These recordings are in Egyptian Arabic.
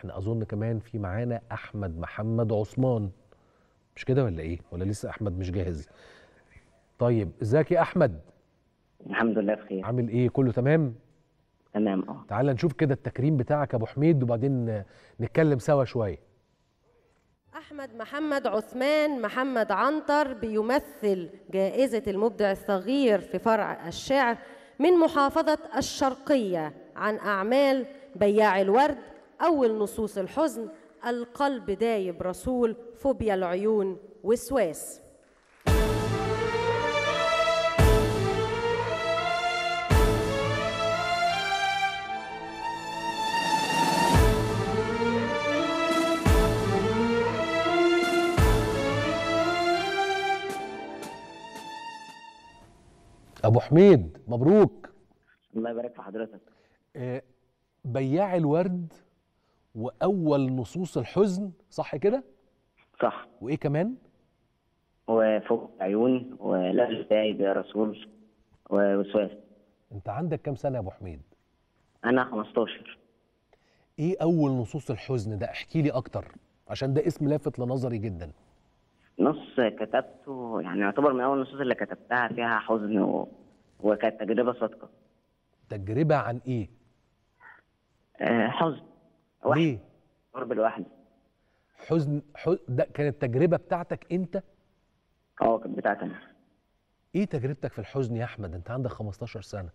احنا اظن كمان في معانا احمد محمد عثمان مش كده ولا ايه ولا لسه احمد مش جاهز طيب ازيك يا احمد الحمد لله بخير عامل ايه كله تمام تمام اه تعال نشوف كده التكريم بتاعك يا ابو حميد وبعدين نتكلم سوا شويه أحمد محمد عثمان محمد عنتر بيمثل جائزة المبدع الصغير في فرع الشعر من محافظة الشرقية عن أعمال بياع الورد أول نصوص الحزن القلب دايب رسول فوبيا العيون وسواس ابو حميد مبروك الله يبارك في حضرتك آه، بياع الورد واول نصوص الحزن صح كده صح وايه كمان وفوق العيون ولا الداعي يا رسول ووسواس انت عندك كام سنه يا ابو حميد انا 15 ايه اول نصوص الحزن ده احكي لي اكتر عشان ده اسم لافت لنظري جدا نص كتبته يعني يعتبر من اول النصوص اللي كتبتها فيها حزن و... وكانت تجربه صادقه تجربه عن ايه آه حزن وحده ليه قرب الوحده حزن حزن ده كانت تجربه بتاعتك انت اه كانت بتاعتي انا ايه تجربتك في الحزن يا احمد انت عندك 15 سنه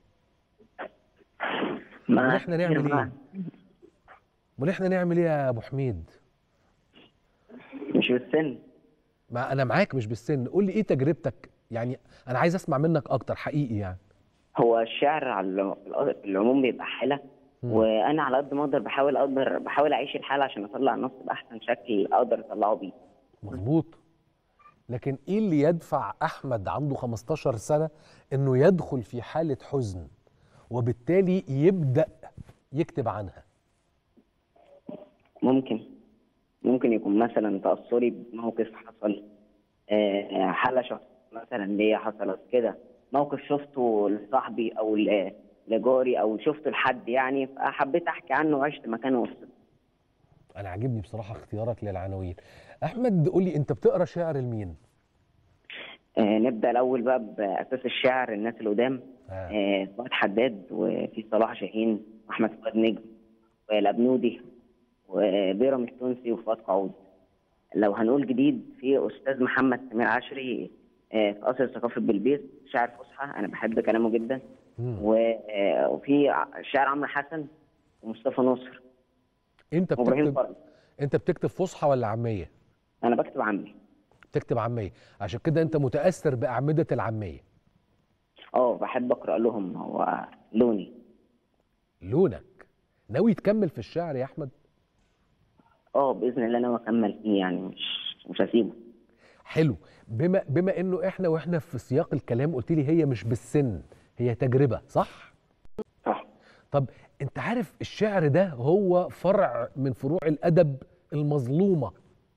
ما امال احنا نعمل ايه امال احنا نعمل ايه يا ابو حميد مش بالسن ما انا معاك مش بالسن قول لي ايه تجربتك يعني انا عايز اسمع منك اكتر حقيقي يعني هو الشعر على الع- في العموم بيبقى حالة وانا على قد ما اقدر بحاول اقدر بحاول اعيش الحالة عشان اطلع النص باحسن شكل اقدر اطلعه بيه مظبوط لكن ايه اللي يدفع احمد عنده 15 سنه انه يدخل في حاله حزن وبالتالي يبدا يكتب عنها ممكن ممكن يكون مثلا تأثري بموقف حصل آه، حالة شخص مثلا ليا حصلت كده موقف شفته لصاحبي او ل- لجاري او شفته لحد يعني فحبيت احكي عنه وعشت مكانه وسط انا عاجبني بصراحه اختيارك للعناوين احمد قول لي انت بتقرا شعر لمين آه، نبدا الاول بقى باساس الشعر الناس القدام آه. آه، فؤاد حداد وفي صلاح شاهين واحمد فؤاد نجم والابنودي وبيرم التونسي وفؤاد قعود لو هنقول جديد في استاذ محمد سمير عشري آه، في قصر ثقافه بلبيس شاعر فصحى انا بحب كلامه جدا مم. و- آه، وفي ع- الشاعر عمرو حسن ومصطفى نصر انت وابراهيم بتكتب فرج انت بتكتب فصحى ولا عاميه انا بكتب عمي بتكتب عاميه عشان كده انت متاثر باعمده العاميه اه بحب اقرا لهم هو لوني لونك ناوي تكمل في الشعر يا احمد اه باذن الله انا اكمل فيه يعني مش مش هسيبه حلو بما بما انه احنا واحنا في سياق الكلام قلت لي هي مش بالسن هي تجربه صح صح طب انت عارف الشعر ده هو فرع من فروع الادب المظلومه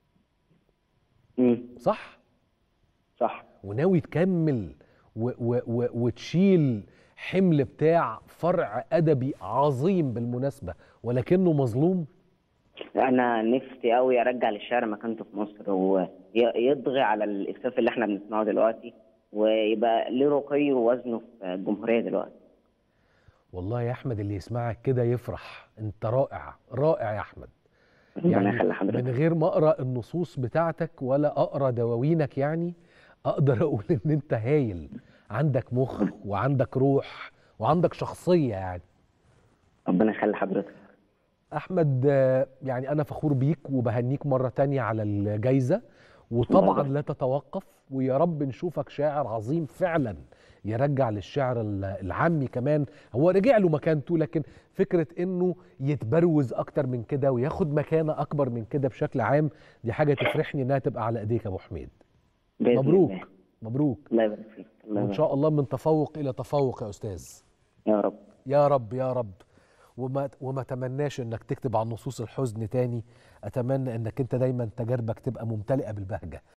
امم صح صح وناوي تكمل و و و وتشيل حمل بتاع فرع ادبي عظيم بالمناسبه ولكنه مظلوم انا نفسي قوي ارجع للشعر مكانته في مصر ويطغي على الاسفاف اللي احنا بنسمعه دلوقتي ويبقى له رقي ووزنه في الجمهوريه دلوقتي والله يا احمد اللي يسمعك كده يفرح انت رائع رائع يا احمد ربنا يخلي حضرتك من غير ما اقرا النصوص بتاعتك ولا اقرا دواوينك يعني اقدر اقول ان انت هايل عندك مخ وعندك روح وعندك شخصيه يعني ربنا يخلي حضرتك احمد آه، يعني انا فخور بيك وبهنيك مره تانية على الجايزه وطبعا لا تتوقف ويا رب نشوفك شاعر عظيم فعلا يرجع للشعر ال- العامي كمان هو رجع له مكانته لكن فكره انه يتبروز اكتر من كده وياخد مكانه اكبر من كده بشكل عام دي حاجه تفرحني انها تبقى على ايديك يا ابو حميد بإذن مبروك الله. مبروك الله يبارك فيك الله وان يبارك شاء الله من تفوق الى تفوق يا استاذ يا رب يا رب يا رب وما وما تمناش انك تكتب عن نصوص الحزن تاني اتمنى انك انت دايما تجاربك تبقى ممتلئه بالبهجه